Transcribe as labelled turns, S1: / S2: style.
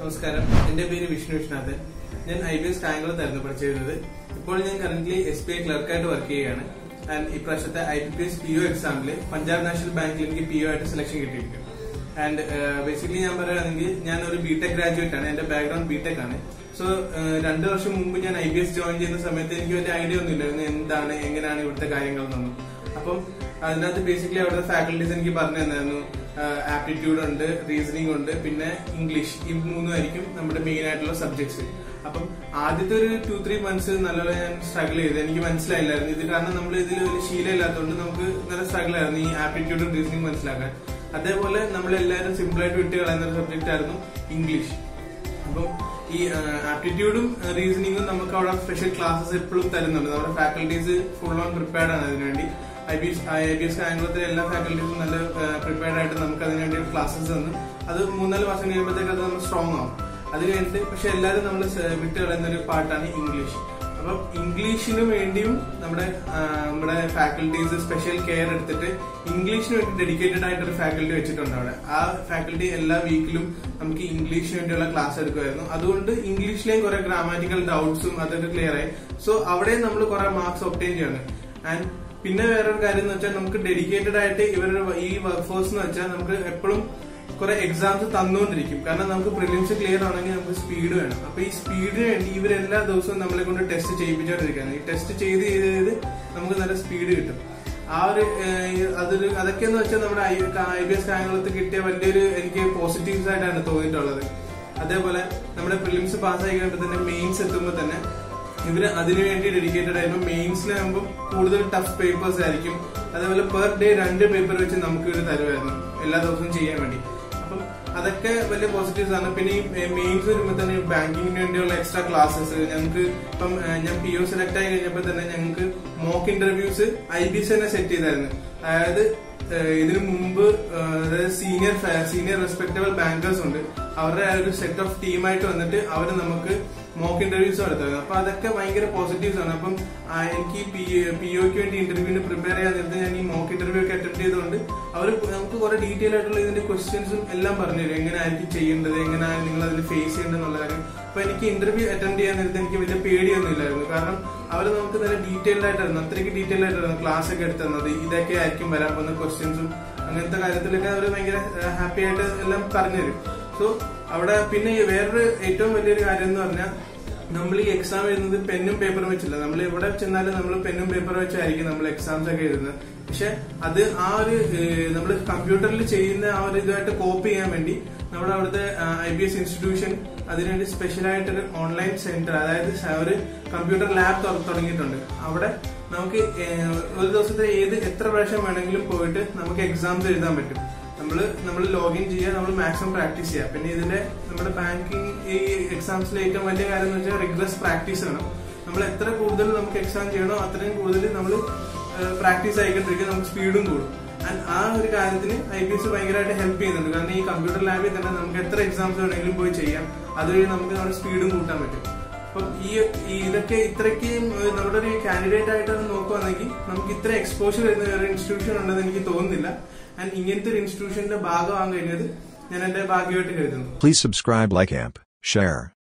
S1: നമസ്കാരം എന്റെ പേര് വിഷ്ണു വിശ്വനാഥൻ ഞാൻ ഐ ബി എസ് കായംകുളത്തായിരുന്നു പഠിച്ചിരുന്നത് ഇപ്പോൾ ഞാൻ കറന്റ് എസ് ബി ഐ ക്ലർക്കായിട്ട് വർക്ക് ചെയ്യുകയാണ് ആൻഡ് ഇപ്രാവശ്യത്തെ I B P S P O എക്സാമിൽ പഞ്ചാബ് നാഷണൽ ബാങ്കിൽ എനിക്ക് പി ഒ ആയിട്ട് സെലക്ഷൻ കിട്ടിയിരിക്കും ആൻഡ് ബേസിക്കലി ഞാൻ പറയുകയാണെങ്കിൽ ഞാൻ ഒരു ബിടെക് ഗ്രാജുവേറ്റ് ആണ് എന്റെ ബാക്ക്ഗ്രൗണ്ട് ബിടെക് ആണ് സോ രണ്ടു വർഷം മുമ്പ് ഞാൻ ഐ ബി എസ് ജോയിൻ ചെയ്യുന്ന സമയത്ത് എനിക്ക് വലിയ ഐഡിയ ഒന്നും ഇല്ലായിരുന്നു എന്താണ് എങ്ങനെയാണ് ഇവിടുത്തെ കാര്യങ്ങൾ എന്നൊന്നും അപ്പം അതിനകത്ത് ബേസിക്കലി അവിടുത്തെ ഫാക്കൽറ്റീസ് എനിക്ക് പറഞ്ഞു തന്നായിരുന്നു ആപ്റ്റിറ്റ്യൂഡ് ഉണ്ട് റീസണിംഗ് ഉണ്ട് പിന്നെ ഇംഗ്ലീഷ് ഈ മൂന്നും ആയിരിക്കും നമ്മുടെ മെയിൻ ആയിട്ടുള്ള സബ്ജക്ട്സ് അപ്പം ആദ്യത്തെ ഒരു ടു ത്രീ മന്ത്സ് നല്ലപോലെ ഞാൻ സ്ട്രഗിൾ ചെയ്ത് എനിക്ക് മനസ്സിലായില്ലായിരുന്നു ഇത് കാരണം നമ്മൾ ഇതിൽ ഒരു ശീലം ഇല്ലാത്തതുകൊണ്ട് നമുക്ക് നല്ല സ്ട്രഗിൾ ആയിരുന്നു ഈ ആപ്റ്റിറ്റ്യൂഡും റീസണിംഗ് മനസ്സിലാക്കാൻ അതേപോലെ നമ്മൾ എല്ലാവരും സിമ്പിൾ ആയിട്ട് വിട്ട് കളയുന്ന ഒരു സബ്ജക്റ്റ് ആയിരുന്നു ഇംഗ്ലീഷ് അപ്പം ഈ ആപ്റ്റിറ്റ്യൂഡും റീസണിങ്ങും നമുക്ക് അവിടെ സ്പെഷ്യൽ ക്ലാസ്സസ് എപ്പോഴും തരുന്നുണ്ട് നമ്മുടെ ഫാക്കൽറ്റീസ് ഫുൾ ഓൺ പ്രിപ്പയർഡ് ആണ് അതിനുവേണ്ടി I B S I B S കായംകുളത്തിലെ എല്ലാ ഫാക്കൽറ്റീസും നല്ല പ്രിപ്പയർഡ് ആയിട്ട് നമുക്ക് അതിനുവേണ്ടി ക്ലാസ്സസ് തന്നു അത് മൂന്നാല് മാസം കഴിയുമ്പോഴത്തേക്ക് അത് നമ്മൾ സ്ട്രോങ് ആവും അത് കഴിഞ്ഞിട്ട് പക്ഷെ എല്ലാവരും നമ്മൾ വിട്ട് കളയുന്ന ഒരു പാട്ടാണ് ഇംഗ്ലീഷ് അപ്പം ഇംഗ്ലീഷിന് വേണ്ടിയും നമ്മുടെ നമ്മുടെ ഫാക്കൽറ്റീസ് സ്പെഷ്യൽ കെയർ എടുത്തിട്ട് ഇംഗ്ലീഷിന് വേണ്ടി ഡെഡിക്കേറ്റഡ് ആയിട്ട് ഒരു ഫാക്കൽറ്റി വെച്ചിട്ടുണ്ട് അവിടെ ആ ഫാക്കൽറ്റി എല്ലാ വീക്കിലും നമുക്ക് ഇംഗ്ലീഷിന് വേണ്ടിയുള്ള ക്ലാസ് എടുക്കുമായിരുന്നു അതുകൊണ്ട് ഇംഗ്ലീഷിലെയും കുറെ ഗ്രാമാറ്റിക്കൽ ഡൗട്ട്സും അതൊക്കെ ക്ലിയർ ആയി സോ അവിടെ നമ്മൾ കുറെ മാർക്സ് ഒപ്റ്റെയിൻ ചെയ്യാണ് ആൻഡ് പിന്നെ വേറൊരു കാര്യം എന്ന് വെച്ചാൽ നമുക്ക് ഡെഡിക്കേറ്റഡ് ആയിട്ട് ഇവരുടെ ഈ വർക്ക് ഫോഴ്സ് എന്ന് വെച്ചാൽ നമുക്ക് എപ്പോഴും കുറെ എക്സാംസ് തന്നുകൊണ്ടിരിക്കും കാരണം നമുക്ക് പ്രിലിംസ് ക്ലിയർ ആണെങ്കിൽ നമുക്ക് സ്പീഡ് വേണം അപ്പൊ ഈ സ്പീഡിന് വേണ്ടി ഇവരെല്ലാ ദിവസവും നമ്മളെ കൊണ്ട് ടെസ്റ്റ് ചെയ്യിപ്പിച്ചോണ്ടിരിക്കുകയാണ് ഈ ടെസ്റ്റ് ചെയ്ത് ചെയ്ത് ചെയ്ത് നമുക്ക് നല്ല സ്പീഡ് കിട്ടും ആ ഒരു അതൊരു അതൊക്കെയെന്ന് വെച്ചാൽ നമ്മുടെ ഐ ബി എസ് കായംകുളത്ത് കിട്ടിയ വലിയൊരു എനിക്ക് പോസിറ്റീവ്സ് ആയിട്ടാണ് തോന്നിയിട്ടുള്ളത് അതേപോലെ നമ്മുടെ പ്രിലിംസ് പാസ്സായി കഴിയുമ്പോൾ തന്നെ മെയിൻസ് എത്തുമ്പോൾ തന്നെ ഇവര് അതിനുവേണ്ടി ഡെഡിക്കേറ്റഡ് ആയിരുന്നു മെയിൻസിനാകുമ്പോൾ കൂടുതൽ ടഫ് പേപ്പേഴ്സ് ആയിരിക്കും അതേപോലെ പെർ ഡേ രണ്ട് പേപ്പർ വെച്ച് നമുക്ക് ഇവർ തരുമായിരുന്നു എല്ലാ ദിവസവും ചെയ്യാൻ വേണ്ടി അപ്പം അതൊക്കെ വലിയ പോസിറ്റീവ്സ് ആണ് പിന്നെ ഈ മെയിൻസ് വരുമ്പോൾ തന്നെ ബാങ്കിങ്ങിന് വേണ്ടിയുള്ള എക്സ്ട്രാ ക്ലാസ്സസ് ഞങ്ങൾക്ക് ഇപ്പം ഞാൻ പി ഒ സെലക്ട് ആയി കഴിഞ്ഞപ്പോൾ തന്നെ ഞങ്ങൾക്ക് mock interviews I B S തന്നെ സെറ്റ് ചെയ്തായിരുന്നു അതായത് ഇതിനു മുമ്പ് അതായത് സീനിയർ സീനിയർ റെസ്പെക്ടബിൾ ബാങ്കേഴ്സ് ഉണ്ട് അവരുടെ ഒരു സെറ്റ് ഓഫ് ടീമായിട്ട് വന്നിട്ട് അവർ നമുക്ക് മോക്ക് ഇന്റർവ്യൂസ് നടത്തുന്നത് അപ്പൊ അതൊക്കെ ഭയങ്കര പോസിറ്റീവ്സ് ആണ് അപ്പം എനിക്ക് പി ഒക്ക് വേണ്ടി ഇന്റർവ്യൂവിന് പ്രിപ്പയർ ചെയ്യാൻ നേരത്തെ ഞാൻ ഈ മോക്ക് ഇന്റർവ്യൂ ഒക്കെ അറ്റൻഡ് ചെയ്തുകൊണ്ട് അവർ നമുക്ക് കുറെ ഡീറ്റെയിൽ ആയിട്ടുള്ള ഇതിന്റെ ക്വസ്റ്റ്യൻസും എല്ലാം പറഞ്ഞുതരും എങ്ങനെ ആയിരിക്കും ചെയ്യേണ്ടത് എങ്ങനെയാണ് നിങ്ങൾ അതിൽ ഫേസ് ചെയ്യേണ്ടത് എന്നുള്ള കാര്യം അപ്പൊ എനിക്ക് ഇന്റർവ്യൂ അറ്റൻഡ് ചെയ്യാൻ നേരത്തെ എനിക്ക് വലിയ പേടിയൊന്നും ഇല്ലായിരുന്നു കാരണം അവർ നമുക്ക് നല്ല ഡീറ്റെയിൽഡ് ആയിട്ടായിരുന്നു അത്രയ്ക്ക് ഡീറ്റെയിൽ ആയിട്ടായിരുന്നു ക്ലാസ് ഒക്കെ എടുത്തു തന്നത് ഇതൊക്കെ ആയിരിക്കും വരാൻ പോകുന്ന ക്വസ്റ്റ്യൻസും അങ്ങനത്തെ കാര്യത്തിലൊക്കെ അവർ ഭയങ്കര ഹാപ്പി ആയിട്ട് എല്ലാം പറഞ്ഞുതരും സോ അവിടെ പിന്നെ വേറൊരു ഏറ്റവും വലിയൊരു കാര്യം എന്ന് പറഞ്ഞാൽ നമ്മൾ ഈ എക്സാം എഴുതുന്നത് പെന്നും പേപ്പറും വെച്ചില്ല നമ്മൾ എവിടെ ചെന്നാലും നമ്മൾ പെന്നും പേപ്പറും വെച്ചായിരിക്കും നമ്മൾ എക്സാംസ് ഒക്കെ എഴുതുന്നത് പക്ഷെ അത് ആ ഒരു നമ്മൾ കമ്പ്യൂട്ടറിൽ ചെയ്യുന്ന ആ ഒരു ഇതായിട്ട് കോപ്പി ചെയ്യാൻ വേണ്ടി നമ്മുടെ അവിടുത്തെ ഐ ബി എസ് ഇൻസ്റ്റിറ്റ്യൂഷൻ അതിനുവേണ്ടി സ്പെഷ്യൽ ആയിട്ടൊരു ഓൺലൈൻ സെന്റർ അതായത് ഒരു കമ്പ്യൂട്ടർ ലാബ് തുടങ്ങിയിട്ടുണ്ട് അവിടെ നമുക്ക് ഒരു ദിവസത്തെ ഏത് എത്ര പ്രാവശ്യം വേണമെങ്കിലും പോയിട്ട് നമുക്ക് എക്സാംസ് എഴുതാൻ പറ്റും നമ്മൾ നമ്മൾ ലോഗിൻ ചെയ്യുക നമ്മൾ മാക്സിമം പ്രാക്ടീസ് ചെയ്യുക പിന്നെ ഇതിന്റെ നമ്മുടെ ബാങ്കിങ് ഈ എക്സാംസിലെ ഏറ്റവും വലിയ കാര്യം എന്ന് വെച്ചാൽ റിഗ്രസ് പ്രാക്ടീസ് ആണ് നമ്മൾ എത്ര കൂടുതൽ നമുക്ക് എക്സാം ചെയ്യണോ അത്രയും കൂടുതൽ നമ്മൾ പ്രാക്ടീസ് ആയിക്കൊണ്ടിരിക്കും നമുക്ക് സ്പീഡും കൂടും ആൻഡ് ആ ഒരു കാര്യത്തിന് ഐ പി എസ് ഭയങ്കരമായിട്ട് ഹെൽപ്പ് ചെയ്യുന്നുണ്ട് കാരണം ഈ കമ്പ്യൂട്ടർ ലാബിൽ തന്നെ നമുക്ക് എത്ര എക്സാംസ് വേണമെങ്കിലും പോയി ചെയ്യാം അതുവഴി നമുക്ക് നമ്മുടെ സ്പീഡും കൂട്ടാൻ പറ്റും അപ്പം ഈ ഇതൊക്കെ ഇത്രയ്ക്ക് നമ്മുടെ ഒരു കാൻഡിഡേറ്റ് ആയിട്ട് നോക്കുവാണെങ്കിൽ നമുക്ക് ഇത്ര എക്സ്പോഷർ വരുന്ന ഒരു ഇൻസ്റ്റിറ്റ്യൂഷൻ ഉണ്ടെന്ന് എനിക്ക് തോന്നുന്നില്ല ആൻഡ് ഇങ്ങനത്തെ ഒരു ഇൻസ്റ്റിറ്റ്യൂഷന്റെ ഭാഗമാകാൻ കഴിഞ്ഞത് ഞാൻ എന്റെ ഭാഗ്യമായിട്ട് കരുതുന്നു
S2: Please subscribe, like, amp, share.